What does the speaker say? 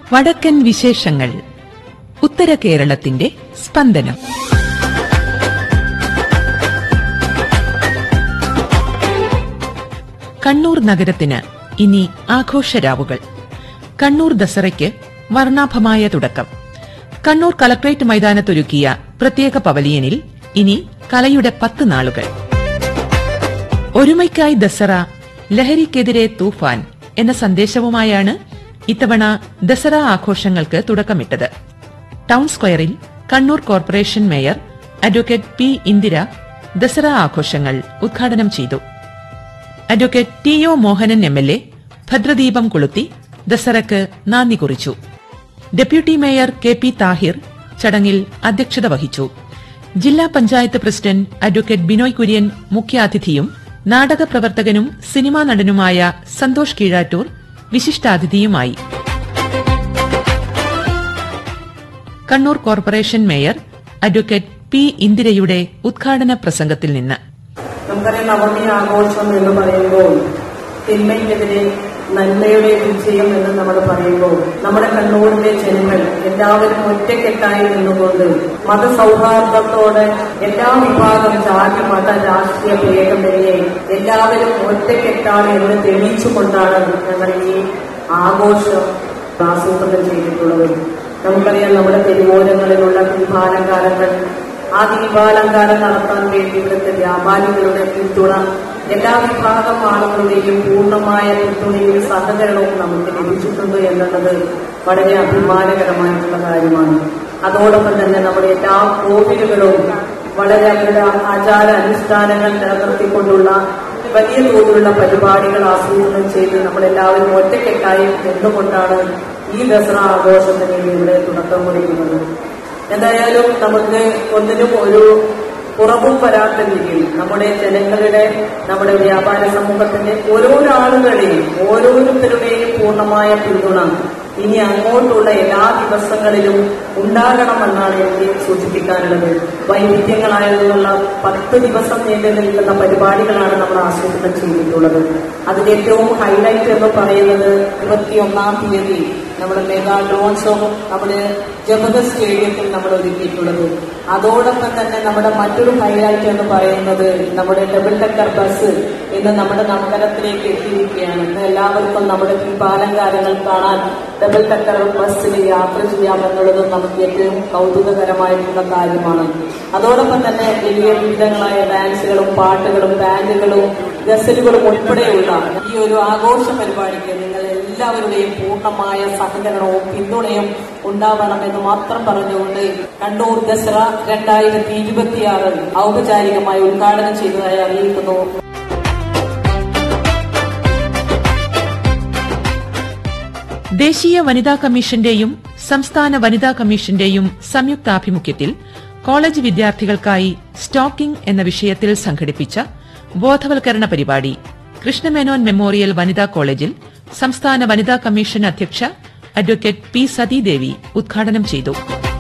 വടക്കൻ വിശേഷങ്ങൾ ഉത്തര കേരളത്തിന്റെ സ്പന്ദനം കണ്ണൂർ നഗരത്തിന് ഇനി ആഘോഷരാവുകൾ കണ്ണൂർ ദസറയ്ക്ക് വർണ്ണാഭമായ തുടക്കം കണ്ണൂർ കളക്ട്രേറ്റ് മൈതാനത്തൊരുക്കിയ പ്രത്യേക പവലിയനിൽ ഇനി കലയുടെ പത്ത് നാളുകൾ ഒരുമയ്ക്കായി ദസറ ലഹരിക്കെതിരെ തൂഫാൻ എന്ന സന്ദേശവുമായാണ് ഇത്തവണ ദസറ ആഘോഷങ്ങൾക്ക് തുടക്കമിട്ടത് ടൗൺ സ്ക്വയറിൽ Kannur corporation mayor advocate P Indira Dasara ആഘോഷങ്ങൾ ഉദ്ഘാടനം ചെയ്തു advocate T O Mohanan M L A ഭദ്രദീപം കൊളുത്തി ദസറയ്ക്ക് നാന്ദി കുറിച്ചു deputy mayor K P Thahir ചടങ്ങിൽ അധ്യക്ഷത വഹിച്ചു ജില്ലാ പഞ്ചായത്ത് പ്രസിഡന്റ് അഡ്വക്കേറ്റ് ബിനോയ് കുര്യൻ മുഖ്യാതിഥിയും നാടക പ്രവർത്തകനും സിനിമാ നടനുമായ സന്തോഷ് കീഴാറ്റൂർ വിശിഷ്ടാതിഥിയുമായി Kannur corporation mayor advocate P ഇന്ദിരയുടെ ഉദ്ഘാടന പ്രസംഗത്തിൽ നിന്ന് നമുക്കറിയാം നവമി ആഘോഷം എന്ന് പറയുമ്പോൾ തിന്മയ്ക്കെതിരെ നന്മയുടെ വിജയം എന്ന് നമ്മൾ പറയുമ്പോൾ നമ്മുടെ കണ്ണൂരിലെ ജനങ്ങൾ എല്ലാവരും ഒറ്റക്കെട്ടായി നിന്നുകൊണ്ട് മതസൗഹാർദ്ദത്തോടെ എല്ലാ വിഭാഗം ജാതി മത രാഷ്ട്രീയ ഭേദമന്യേ എല്ലാവരും ഒറ്റക്കെട്ടാണ് എന്ന് തെളിയിച്ചുകൊണ്ടാണ് ഞങ്ങൾ ഈ ആഘോഷം ആസൂത്രണം ചെയ്തിട്ടുള്ളത് നമുക്കറിയാം നമ്മുടെ തെരുവോരങ്ങളിലുള്ള ദീപാലങ്കാരങ്ങൾ ആ ദീപാലങ്കാരം നടത്താൻ വേണ്ടി ഇവിടുത്തെ വ്യാപാരികളുടെ പിന്തുണ എല്ലാ വിഭാഗം ആളുകളുടെയും പൂർണ്ണമായ പിന്തുണയും സഹകരണവും നമുക്ക് ലഭിച്ചിട്ടുണ്ട് എന്നുള്ളത് വളരെ അഭിമാനകരമായിട്ടുള്ള കാര്യമാണ് അതോടൊപ്പം തന്നെ നമ്മുടെ എല്ലാ കോവിലുകളും വളരെ അവരുടെ ആചാര അനുഷ്ഠാനങ്ങൾ നിലനിർത്തിക്കൊണ്ടുള്ള വലിയ തോതിലുള്ള പരിപാടികൾ ആസൂത്രണം ചെയ്ത് നമ്മളെല്ലാവരും ഒറ്റക്കെട്ടായി നിന്നുകൊണ്ടാണ് ഈ ദസറ ആഘോഷത്തിന് ഇവിടെ തുടക്കം കുറിക്കുന്നത് എന്തായാലും നമുക്ക് ഒന്നിനും ഒരു കുറവും വരാത്ത രീതിയിൽ നമ്മുടെ ജനങ്ങളുടെ നമ്മുടെ വ്യാപാര സമൂഹത്തിന്റെ ഓരോ ആളുകളെയും ഓരോരുത്തരുടെയും പൂർണ്ണമായ പിന്തുണ ഇനി അങ്ങോട്ടുള്ള എല്ലാ ദിവസങ്ങളിലും ഉണ്ടാകണമെന്നാണ് എനിക്ക് സൂചിപ്പിക്കാനുള്ളത് വൈവിധ്യങ്ങളായുള്ള പത്ത് ദിവസം നീണ്ടു നിൽക്കുന്ന പരിപാടികളാണ് നമ്മൾ ആസൂത്രണം ചെയ്തിട്ടുള്ളത് അതിൽ ഏറ്റവും ഹൈലൈറ്റ് എന്ന് പറയുന്നത് ഇരുപത്തിയൊന്നാം തീയതി നമ്മുടെ മെഗാ ഡ്രോൺസോം നമ്മുടെ ജമത സ്റ്റേഡിയത്തിൽ നമ്മൾ ഒരുക്കിയിട്ടുള്ളത് അതോടൊപ്പം തന്നെ നമ്മുടെ മറ്റൊരു ഹൈലൈറ്റ് എന്ന് പറയുന്നത് നമ്മുടെ ഡബിൾ ഡക്കർ ബസ് ഇന്ന് നമ്മുടെ നഗരത്തിലേക്ക് എത്തിയിരിക്കുകയാണ് ഇന്ന് എല്ലാവർക്കും നമ്മുടെ ദീപാലങ്കാരങ്ങൾ കാണാൻ ഡബിൾ ഡക്കർ ബസ്സിൽ യാത്ര ചെയ്യാമെന്നുള്ളതും നമുക്ക് ഏറ്റവും കൗതുകകരമായിട്ടുള്ള കാര്യമാണ് അതോടൊപ്പം തന്നെ വലിയ വിവിധങ്ങളായ ഡാൻസുകളും പാട്ടുകളും ബാൻഡുകളും ഗസലുകളും ഉൾപ്പെടെയുള്ള ഈ ഒരു ആഘോഷ പരിപാടിക്ക് നിങ്ങൾ എല്ലാവരുടെയും പൂർണ്ണമായ സഹകരണവും പിന്തുണയും ഉണ്ടാവണമെന്ന് മാത്രം പറഞ്ഞുകൊണ്ട് കണ്ണൂർ ദസറ രണ്ടായിരത്തി ഇരുപത്തിയാറ് ഔപചാരികമായി ഉദ്ഘാടനം ചെയ്തതായി അറിയിക്കുന്നു ദേശീയ വനിതാ കമ്മീഷന്റെയും സംസ്ഥാന വനിതാ കമ്മീഷന്റെയും സംയുക്താഭിമുഖ്യത്തിൽ കോളേജ് വിദ്യാർത്ഥികൾക്കായി സ്റ്റോക്കിംഗ് എന്ന വിഷയത്തിൽ സംഘടിപ്പിച്ച ബോധവൽക്കരണ പരിപാടി കൃഷ്ണമേനോൻ മെമ്മോറിയൽ വനിതാ കോളേജിൽ സംസ്ഥാന വനിതാ കമ്മീഷൻ അധ്യക്ഷ അഡ്വക്കേറ്റ് പി സതീദേവി ഉദ്ഘാടനം ചെയ്തു